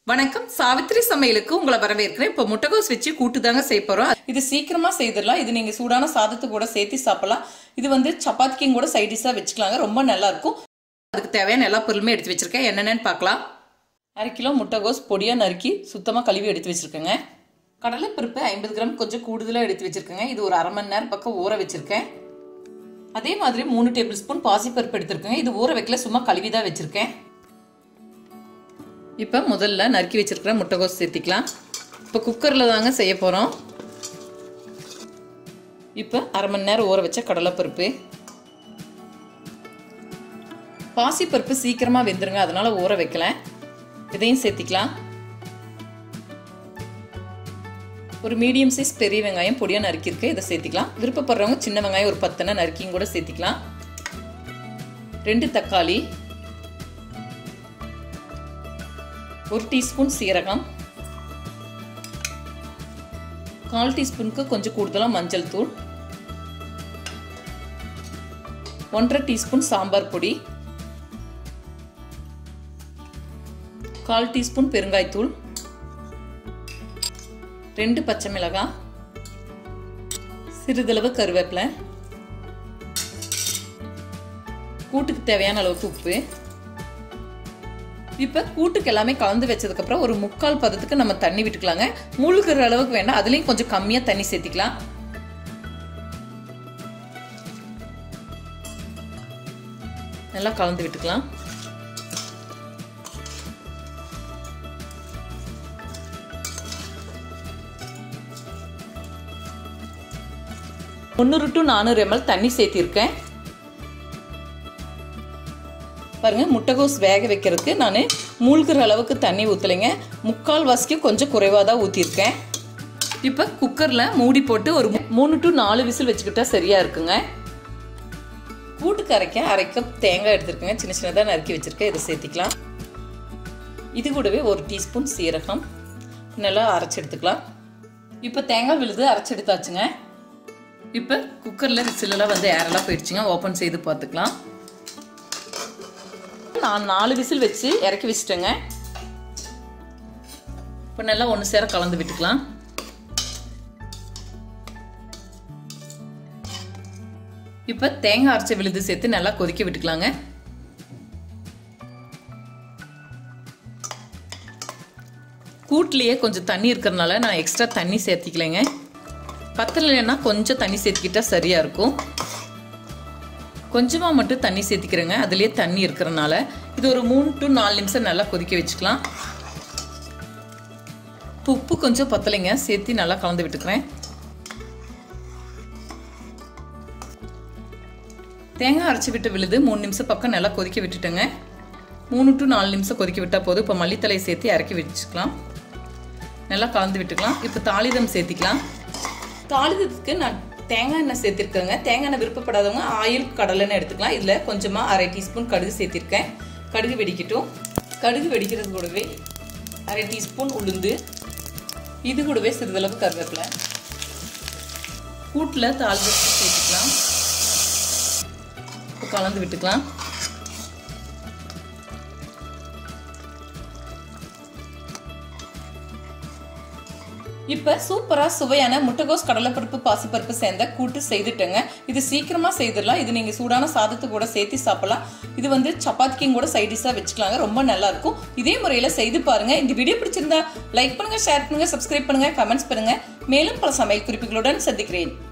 வணக்கம் சாவித்திரி சமையலுக்கு உங்களை வரவேற்கிறேன் இப்போ முட்டைகோஸ் வச்சு கூட்டு தாங்க செய்ய போறோம் இது சீக்கிரமா செய்திடலாம் இது நீங்க சூடான சாதத்து கூட சேர்த்து சாப்பிடலாம் இது வந்து சப்பாத்திக்கும் கூட சைட் டிஷ்ஷா வச்சுக்கலாங்க ரொம்ப நல்லா இருக்கும் அதுக்கு தேவையான எல்லா பொருளுமே எடுத்து வச்சிருக்கேன் என்னென்னு பார்க்கலாம் அரை கிலோ முட்டைகோஸ் பொடியா நறுக்கி சுத்தமா கழுவி எடுத்து வச்சிருக்கேங்க கடலைப்பருப்பு ஐம்பது கிராம் கொஞ்சம் கூடுதலாக எடுத்து வச்சிருக்கேங்க இது ஒரு அரை மணி நேரம் பக்கம் ஊற வச்சிருக்கேன் அதே மாதிரி மூணு டேபிள் ஸ்பூன் பாசிப்பருப்பு எடுத்திருக்கேங்க இது ஊற வைக்கல சும்மா கழுவி தான் வச்சிருக்கேன் இப்போ முதல்ல நறுக்கி வச்சிருக்கிற முட்டைகோஸ் சேர்த்திக்கலாம் இப்போ குக்கரில் தாங்க செய்ய போகிறோம் இப்போ அரை மணி நேரம் ஊற வச்ச கடலைப்பருப்பு பாசிப்பருப்பு சீக்கிரமாக வெந்துருங்க அதனால ஊற வைக்கல இதையும் சேர்த்திக்கலாம் ஒரு மீடியம் சைஸ் பெரிய வெங்காயம் பொடியாக நறுக்கியிருக்கு இதை சேர்த்திக்கலாம் விருப்பப்படுறவங்க சின்ன வெங்காயம் ஒரு பத்தனை நறுக்கியும் கூட சேர்த்திக்கலாம் ரெண்டு தக்காளி ஒரு டீஸ்பூன் சீரகம் கால் டீஸ்பூனுக்கு கொஞ்சம் கூடுதலாக மஞ்சள் தூள் ஒன்றரை டீஸ்பூன் சாம்பார் பொடி கால் டீஸ்பூன் பெருங்காய்த்தூள் ரெண்டு பச்சை மிளகாய் சிறிதளவு கருவேப்பிலை கூட்டுக்கு தேவையான அளவுக்கு உப்பு இப்போ கூட்டுக்கு எல்லாமே கலந்து வச்சதுக்கப்புறம் ஒரு முக்கால் பதத்துக்கு நம்ம தண்ணி விட்டுக்கலாங்க மூழ்கிற அளவுக்கு வேண்டாம் அதுலேயும் கொஞ்சம் கம்மியாக தண்ணி சேர்த்திக்கலாம் நல்லா கலந்து விட்டுக்கலாம் முந்நூறு டு நானூறு எம்எல் தண்ணி சேர்த்திருக்கேன் பாருங்க முட்டைகோஸ் வேக வைக்கிறதுக்கு நான் மூழ்கிற அளவுக்கு தண்ணி ஊற்றலைங்க முக்கால் வாசிக்கு கொஞ்சம் குறைவாக தான் ஊற்றிருக்கேன் இப்போ குக்கரில் மூடி போட்டு ஒரு மூணு டு நாலு விசில் வச்சுக்கிட்டா சரியாக இருக்குங்க கூட்டுக்கு அரைக்க அரை கப் தேங்காய் எடுத்துருக்கேங்க சின்ன சின்னதாக நறுக்கி வச்சுருக்கேன் இதை சேர்த்திக்கலாம் இது கூடவே ஒரு டீஸ்பூன் சீரகம் நல்லா அரைச்சி எடுத்துக்கலாம் இப்போ தேங்காய் விழுது அரைச்சி எடுத்தாச்சுங்க இப்போ குக்கரில் விசிலெல்லாம் வந்து ஏரெல்லாம் போயிடுச்சுங்க ஓப்பன் செய்து பார்த்துக்கலாம் நான் நாலு விசில் வச்சு இறக்கி வச்சுட்டேங்க இப்போ நல்லா ஒன்று சேர கலந்து விட்டுக்கலாம் இப்போ தேங்காய் அரைச்ச விழுது சேர்த்து நல்லா கொதிக்க விட்டுக்கலாங்க கூட்லேயே கொஞ்சம் தண்ணி இருக்கிறதுனால நான் எக்ஸ்ட்ரா தண்ணி சேர்த்திக்கலைங்க பத்தலைன்னா கொஞ்சம் தண்ணி சேர்த்துக்கிட்டா சரியாக இருக்கும் கொஞ்சமாக மட்டும் தண்ணி சேர்த்திக்கிறேங்க அதுலேயே தண்ணி இருக்கிறனால இது ஒரு மூணு டு நாலு நிமிஷம் நல்லா கொதிக்க வச்சுக்கலாம் உப்பு கொஞ்சம் பத்தலைங்க சேர்த்து நல்லா கலந்து விட்டுக்கிறேன் தேங்காய் அரைச்சி விட்டு விழுது மூணு நிமிஷம் பக்கம் நல்லா கொதிக்க விட்டுட்டேங்க மூணு டு நாலு நிமிஷம் கொதிக்க விட்டால் போதும் இப்போ மல்லித்தலை சேர்த்து இறக்கி வச்சுக்கலாம் நல்லா கலந்து விட்டுக்கலாம் இப்போ தாளிதம் சேர்த்திக்கலாம் தாளிதத்துக்கு நான் தேங்காய் எண்ணெய் சேர்த்திருக்கேங்க தேங்காய் எண்ணெய் விருப்பப்படாதவங்க ஆயில் கடலெண்ணெய் எடுத்துக்கலாம் இதில் கொஞ்சமாக அரை டீஸ்பூன் கடுகு சேர்த்திருக்கேன் கடுகு வெடிக்கட்டும் கடுகு வெடிக்கிறது கூடவே அரை டீஸ்பூன் உளுந்து இது கூடவே சிறிதளவு கருவேப்பிலை கூட்டில் தாளித்து சேர்த்துக்கலாம் இப்போ கலந்து விட்டுக்கலாம் இப்போ சூப்பராக சுவையான முட்டைகோஸ் கடலைப்பருப்பு பாசிப்பருப்பு சேர்ந்த கூட்டு செய்துட்டேங்க இது சீக்கிரமாக செய்திடலாம் இது நீங்கள் சூடான சாதத்து கூட சேர்த்து சாப்பிடலாம் இது வந்து சப்பாத்திக்கும் கூட சைட் டிஷ்ஷாக வச்சுக்கலாங்க ரொம்ப நல்லா இருக்கும் இதே முறையில் செய்து பாருங்க இந்த வீடியோ பிடிச்சிருந்தா லைக் பண்ணுங்க ஷேர் பண்ணுங்க சப்ஸ்கிரைப் பண்ணுங்க கமெண்ட்ஸ் பண்ணுங்க மேலும் பல சமையல் குறிப்புகளுடன் சந்திக்கிறேன்